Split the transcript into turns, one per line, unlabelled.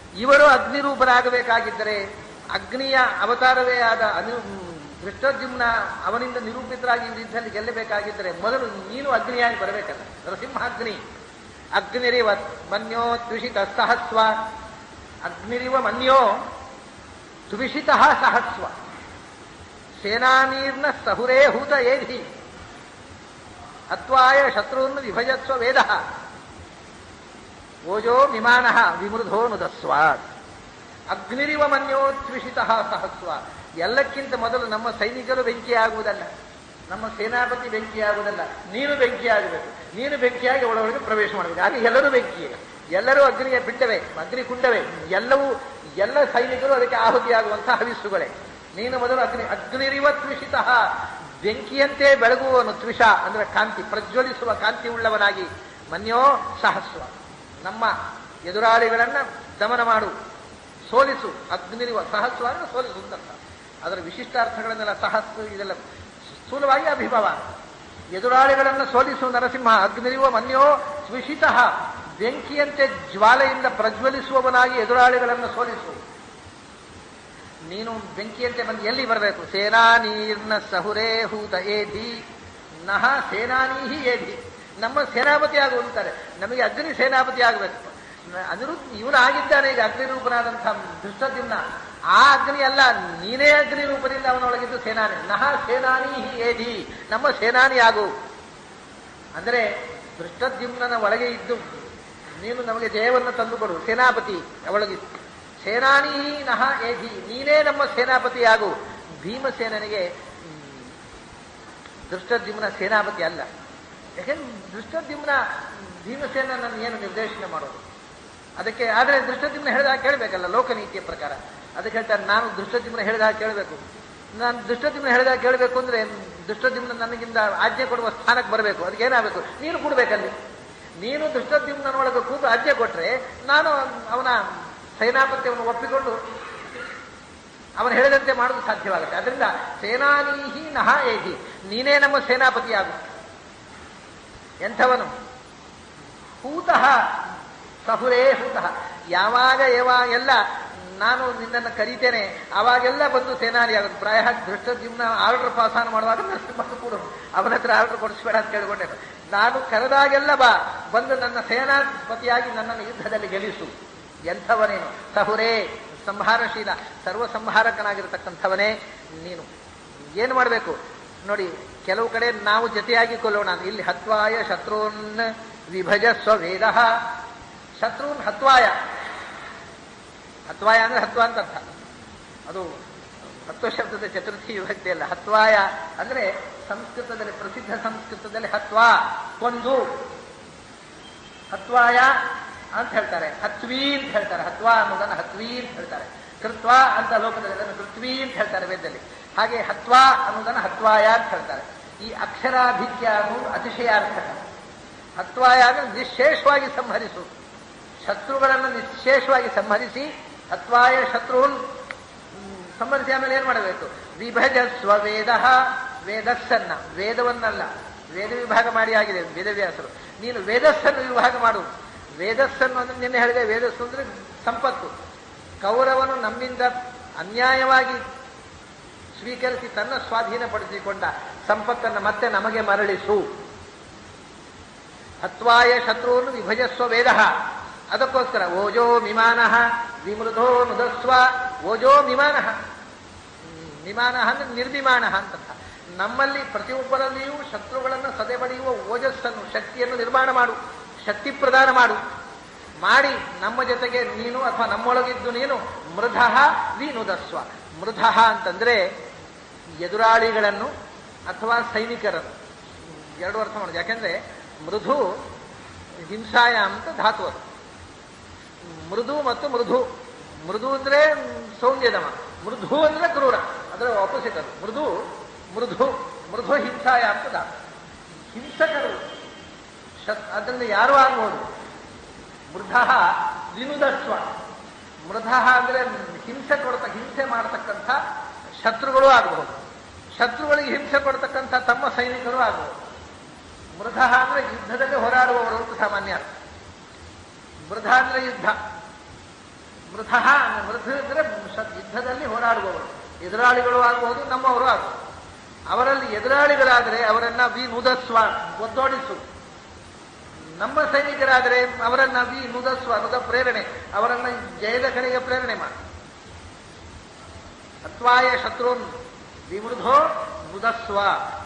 ಇವರು ಅಗ್ನಿರೂಪರಾಗಬೇಕಾಗಿದ್ದರೆ ಅಗ್ನಿಯ ಅವತಾರವೇ ಆದ ಅನು ದೃಷ್ಟದ್ಯುಮ್ನ ಅವನಿಂದ ನಿರೂಪಿತರಾಗಿ ಈ ಯುದ್ಧದಲ್ಲಿ ಗೆಲ್ಲಬೇಕಾಗಿದ್ದರೆ ಮೊದಲು ನೀನು ಅಗ್ನಿಯಾಗಿ ಬರಬೇಕಲ್ಲ ನರಸಿಂಹಾಗ್ನಿ ಅಗ್ನಿರಿವ ಮನ್ಯೋ ದ್ವಿಷಿತ ಸಹಸ್ವ ಅಗ್ನಿರಿವ ಮನ್ಯೋ ದ್ವಿಷಿತ ಸಹಸ್ವ ಸೇನಾನೀರ್ನ ಸಹುರೇ ಹೂತ ಏಧಿ ಹತ್ವಾಯ ಶತ್ರುನ್ ವಿಭಜತ್ವ ವೇದ ಓಜೋ ವಿಮಾನ ವಿಮೃಧೋ ನುದಸ್ವಾತ್ ಅಗ್ನಿರಿವ ಮನ್ಯೋ ತ್ರಿಷಿತ ಸಹಸ್ವ ಎಲ್ಲಕ್ಕಿಂತ ಮೊದಲು ನಮ್ಮ ಸೈನಿಕರು ಬೆಂಕಿಯಾಗುವುದಲ್ಲ ನಮ್ಮ ಸೇನಾಪತಿ ಬೆಂಕಿಯಾಗುವುದಲ್ಲ ನೀನು ಬೆಂಕಿಯಾಗಬೇಕು ನೀನು ಬೆಂಕಿಯಾಗಿ ಒಳಗೊಳಗೆ ಪ್ರವೇಶ ಮಾಡಬೇಕು ಆಗ ಎಲ್ಲರೂ ಬೆಂಕಿಯೇ ಎಲ್ಲರೂ ಅಗ್ನಿಯ ಬಿಟ್ಟವೆ ಅಗ್ನಿ ಕುಂಡವೇ ಎಲ್ಲವೂ ಎಲ್ಲ ಸೈನಿಕರು ಅದಕ್ಕೆ ಆಹುತಿಯಾಗುವಂತಹ ಹವಿಸ್ಸುಗಳೇ ನೀನು ಮೊದಲು ಅಗ್ನಿ ಅಗ್ನಿರಿವ ತ್ವಿಷಿತ ಬೆಂಕಿಯಂತೆ ಬೆಳಗುವವನು ತ್ವಿಷ ಅಂದ್ರೆ ಕಾಂತಿ ಪ್ರಜ್ವಲಿಸುವ ಕಾಂತಿ ಉಳ್ಳವನಾಗಿ ಮನ್ಯೋ ಸಹಸ್ವ ನಮ್ಮ ಎದುರಾಳಿಗಳನ್ನ ದಮನ ಮಾಡು ಸೋಲಿಸು ಅಗ್ನಿರಿವ ಸಹಸ್ವ ಅಂದ್ರೆ ಸೋಲಿಸು ಅಂತ ಅದರ ವಿಶಿಷ್ಟಾರ್ಥಗಳನ್ನೆಲ್ಲ ಸಹಸ್ರ ಇದೆಲ್ಲ ಸ್ಥೂಲವಾಗಿ ಅಭಿಭವ ಎದುರಾಳಿಗಳನ್ನು ಸೋಲಿಸು ನರಸಿಂಹ ಅಗ್ನಿರಿವ ಮನ್ಯೋ ತ್ವಿಷಿತ ಬೆಂಕಿಯಂತೆ ಜ್ವಾಲೆಯಿಂದ ಪ್ರಜ್ವಲಿಸುವವನಾಗಿ ಎದುರಾಳಿಗಳನ್ನು ಸೋಲಿಸು ನೀನು ಬೆಂಕಿಯಂತೆ ಬಂದು ಎಲ್ಲಿ ಬರಬೇಕು ಸೇನಾನೀರ್ನ ಸಹುರೇ ಹೂತ ಏಧಿ ನಹ ಸೇನಾನೀಹಿ ಏಧಿ ನಮ್ಮ ಸೇನಾಪತಿ ಆಗು ಅಂತಾರೆ ನಮಗೆ ಅಗ್ನಿ ಸೇನಾಪತಿ ಆಗಬೇಕು ಅನಿರುದ್ಧ ಇವನು ಆಗಿದ್ದಾನೆ ಈಗ ಅಗ್ನಿ ರೂಪನಾದಂಥ ದುಷ್ಟದಿನ್ನ ಆ ಅಗ್ನಿ ಅಲ್ಲ ನೀನೇ ಅಗ್ನಿ ರೂಪದಿಂದ ಅವನೊಳಗಿದ್ದು ಸೇನಾನಿ ನಹ ಸೇನಾನೀಹಿ ಏಧಿ ನಮ್ಮ ಸೇನಾನಿ ಆಗು ಅಂದರೆ ದೃಷ್ಟದ್ಯುಮ್ನ ಒಳಗೆ ಇದ್ದು ನೀನು ನಮಗೆ ಜಯವನ್ನು ತಂದುಕೊಡು ಸೇನಾಪತಿ ಅವಳಗಿದ್ದು ಸೇನಾನಿ ನಹ ಏಧಿ ನೀನೇ ನಮ್ಮ ಸೇನಾಪತಿಯಾಗು ಭೀಮಸೇನನಿಗೆ ದೃಷ್ಟದ್ಯುಮ್ನ ಸೇನಾಪತಿ ಅಲ್ಲ ಯಾಕೆಂದ್ರೆ ದೃಷ್ಟದ್ಯುಮ್ನ ಭೀಮಸೇನನ್ನು ಏನು ನಿರ್ದೇಶನ ಮಾಡೋದು ಅದಕ್ಕೆ ಆದರೆ ದೃಷ್ಟದ್ಯುಮ್ನ ಹೇಳಿದಾಗ ಕೇಳಬೇಕಲ್ಲ ಲೋಕನೀತಿಯ ಪ್ರಕಾರ ಅದಕ್ಕೆ ಹೇಳ್ತಾರೆ ನಾನು ದೃಷ್ಟದ್ಯುಮ್ನ ಹೇಳಿದಾಗ ಕೇಳಬೇಕು ನಾನು ದೃಷ್ಟದ್ಯುಮ್ನ ಹೇಳಿದಾಗ ಕೇಳಬೇಕು ಅಂದ್ರೆ ದೃಷ್ಟದ್ಯುಮ್ನ ನನಗಿಂದ ಆಜ್ಞೆ ಕೊಡುವ ಸ್ಥಾನಕ್ಕೆ ಬರಬೇಕು ಅದಕ್ಕೆ ಏನಾಗಬೇಕು ನೀನು ಕೊಡ್ಬೇಕಲ್ಲಿ ನೀನು ದೃಷ್ಟದ್ಯುಮ್ನೊಳಗೆ ಕೂತು ಆಜ್ಞೆ ಕೊಟ್ರೆ ನಾನು ಅವನ ಸೇನಾಪತ್ಯವನ್ನು ಒಪ್ಪಿಕೊಂಡು ಅವನು ಹೇಳಿದಂತೆ ಮಾಡೋದು ಸಾಧ್ಯವಾಗುತ್ತೆ ಅದರಿಂದ ಸೇನಾನೀಹಿ ನಹ ಏಹಿ ನೀನೇ ನಮ್ಮ ಸೇನಾಪತಿಯಾಗು ಎಂಥವನು ಹೂತಃ ಸಹುರೇ ಹೂತಃ ಯಾವಾಗ ಯಾವಾಗ ಎಲ್ಲ ನಾನು ನಿನ್ನನ್ನು ಕರೀತೇನೆ ಅವಾಗೆಲ್ಲ ಬಂದು ಸೇನಾನಿ ಆಗೋದು ಪ್ರಾಯ ದೃಷ್ಟದ್ಯುಮ್ನ ಆರ್ಡರ್ ಪಾಸಾನ ಮಾಡುವಾಗ ನರಸಿಂಹ ಕೂಡ ಅವನ ಹತ್ರ ಆರ್ಡರ್ ಕೊಡಿಸ್ಬೇಡ ಅಂತ ಕೇಳ್ಕೊಂಡೆ ನಾನು ಕರೆದಾಗೆಲ್ಲ ಬಾ ಬಂದು ನನ್ನ ಸೇನಾಪತಿಯಾಗಿ ನನ್ನನ್ನು ಯುದ್ಧದಲ್ಲಿ ಗೆಲ್ಲಿಸು ಎಂಥವನೇನು ಸಹುರೇ ಸಂಹಾರಶೀಲ ಸರ್ವ ಸಂಹಾರಕನಾಗಿರತಕ್ಕಂಥವನೇ ನೀನು ಏನು ಮಾಡಬೇಕು ನೋಡಿ ಕೆಲವು ಕಡೆ ನಾವು ಜೊತೆಯಾಗಿ ಕೊಲ್ಲೋಣ ಇಲ್ಲಿ ಹತ್ವಾಯ ಶತ್ರುನ್ ವಿಭಜ ಸ್ವವೇದ ಶತ್ರುನ್ ಹತ್ವಾಯ ಹತ್ವಾಯ ಅಂದ್ರೆ ಹತ್ವ ಅಂತ ಅರ್ಥ ಅದು ಹತ್ವ ಶಬ್ದದ ಚತುರ್ಥಿ ವಿಭಕ್ತಿ ಅಲ್ಲ ಹತ್ವಾಯ ಅಂದ್ರೆ ಸಂಸ್ಕೃತದಲ್ಲಿ ಪ್ರಸಿದ್ಧ ಸಂಸ್ಕೃತದಲ್ಲಿ ಹತ್ವಾ ಕೊಂದು ಹತ್ವಾಯ ಅಂತ ಹೇಳ್ತಾರೆ ಹತ್ವಿ ಅಂತ ಹೇಳ್ತಾರೆ ಹತ್ವಾ ಅನ್ನೋದನ್ನು ಹತ್ವಿ ಅಂತ ಹೇಳ್ತಾರೆ ಕೃತ್ವ ಅಂತ ಲೋಕದಲ್ಲಿ ಅದನ್ನು ಕೃತ್ವಿ ಅಂತ ಹೇಳ್ತಾರೆ ವೇದದಲ್ಲಿ ಹಾಗೆ ಹತ್ವಾ ಅನ್ನೋದನ್ನು ಹತ್ವಾಯ ಅಂತ ಹೇಳ್ತಾರೆ ಈ ಅಕ್ಷರಾಧಿಕ್ಯ ಅನ್ನೋದು ಅತಿಶಯಾರ್ಥಕ ಹತ್ವಾಯ ಅಂದ್ರೆ ನಿಶೇಷವಾಗಿ ಸಂಹರಿಸು ಶತ್ರುಗಳನ್ನು ನಿಶೇಷವಾಗಿ ಸಂಹರಿಸಿ ಹತ್ವಾಯ ಶತ್ರುನ್ ಸಂಹರಿಸಿ ಆಮೇಲೆ ಏನ್ ಮಾಡಬೇಕು ವಿಭಜ ಸ್ವವೇದ ವೇದಸ್ಸನ್ನ ವೇದವನ್ನಲ್ಲ ವೇದ ವಿಭಾಗ ಮಾಡಿ ಆಗಿದೆ ವೇದವ್ಯಾಸರು ನೀನು ವೇದಸ್ಸನ್ನು ವಿಭಾಗ ಮಾಡು ವೇದಸ್ಸನ್ನು ಅಂದ್ರೆ ನಿನ್ನೆ ಹೇಳಿದೆ ವೇದಸ್ಸು ಅಂದ್ರೆ ಸಂಪತ್ತು ಕೌರವನು ನಮ್ಮಿಂದ ಅನ್ಯಾಯವಾಗಿ ಸ್ವೀಕರಿಸಿ ತನ್ನ ಸ್ವಾಧೀನಪಡಿಸಿಕೊಂಡ ಸಂಪತ್ತನ್ನು ಮತ್ತೆ ನಮಗೆ ಮರಳಿಸು ಹತ್ವಾಯ ಶತ್ರುವನ್ನು ವಿಭಜಸ್ವ ವೇದ ಅದಕ್ಕೋಸ್ಕರ ಓಜೋ ವಿಮಾನ ವಿಮೃಧೋ ನುದಸ್ವ ಓಜೋ ವಿಮಾನ ವಿಮಾನ ಅಂದ್ರೆ ನಿರ್ವಿಮಾನ ಅಂತ ನಮ್ಮಲ್ಲಿ ಪ್ರತಿಯೊಬ್ಬರಲ್ಲಿಯೂ ಶತ್ರುಗಳನ್ನು ಸದೆಬಡಿಯುವ ಓಜಸ್ಸನ್ನು ಶಕ್ತಿಯನ್ನು ನಿರ್ಮಾಣ ಮಾಡು ಶಕ್ತಿ ಪ್ರದಾನ ಮಾಡು ಮಾಡಿ ನಮ್ಮ ಜೊತೆಗೆ ನೀನು ಅಥವಾ ನಮ್ಮೊಳಗಿದ್ದು ನೀನು ಮೃಧ ವಿನುದಸ್ವ ಮೃಧ ಅಂತಂದ್ರೆ ಎದುರಾಳಿಗಳನ್ನು ಅಥವಾ ಸೈನಿಕರನ್ನು ಎರಡು ಅರ್ಥ ಮಾಡೋದು ಯಾಕೆಂದ್ರೆ ಮೃದು ಹಿಂಸಾಯ ಅಂತ ಧಾತು ಅದು ಮೃದು ಮತ್ತು ಮೃದು ಮೃದು ಅಂದ್ರೆ ಸೌಂದ್ಯದಮ ಮೃದು ಅಂದ್ರೆ ಕ್ರೂರ ಅದರ ಆಪೋಸಿಟ್ ಅದು ಮೃದು ಮೃದು ಮೃದು ಹಿಂಸಾಯ ಅಂತ ಧಾತು ಹಿಂಸಕರು ಶತ್ ಅದರಿಂದ ಯಾರು ಆಗ್ಬೋದು ಮೃಧ ವಿನುದಸ್ವ ಮೃಧ ಅಂದ್ರೆ ಹಿಂಸೆ ಕೊಡ್ತ ಹಿಂಸೆ ಮಾಡತಕ್ಕಂಥ ಶತ್ರುಗಳು ಆಗಬಹುದು ಶತ್ರುಗಳಿಗೆ ಹಿಂಸೆ ಕೊಡ್ತಕ್ಕಂಥ ತಮ್ಮ ಸೈನಿಕರು ಆಗಬಹುದು ಮೃಧ ಅಂದ್ರೆ ಯುದ್ಧದಲ್ಲಿ ಹೋರಾಡುವವರು ಅಂತ ಸಾಮಾನ್ಯ ಅರ್ಥ ಮೃಧ ಅಂದ್ರೆ ಯುದ್ಧ ಮೃಧ ಮೃಧ ಅಂದ್ರೆ ಶ- ಯುದ್ಧದಲ್ಲಿ ಹೋರಾಡುವವರು ಎದುರಾಳಿಗಳು ಆಗಬಹುದು ನಮ್ಮವರು ಆಗಬಹುದು ಅವರಲ್ಲಿ ಎದುರಾಳಿಗಳಾದರೆ ಅವರನ್ನ ವಿ ನುದಸ್ವ ಒದ್ದೋಡಿಸು ನಮ್ಮ ಸೈನಿಕರಾದರೆ ಅವರನ್ನ ವಿ ನುದಸ್ವ ನುದ ಪ್ರೇರಣೆ ಅವರನ್ನ ಜಯದ ಕಡೆಗೆ ಪ್ರೇರಣೆ ಮಾಡಿ ಅತ್ವಾಯ ಶತ್ರುನ್ ವಿಮೃಧೋ ನುದಸ್ವ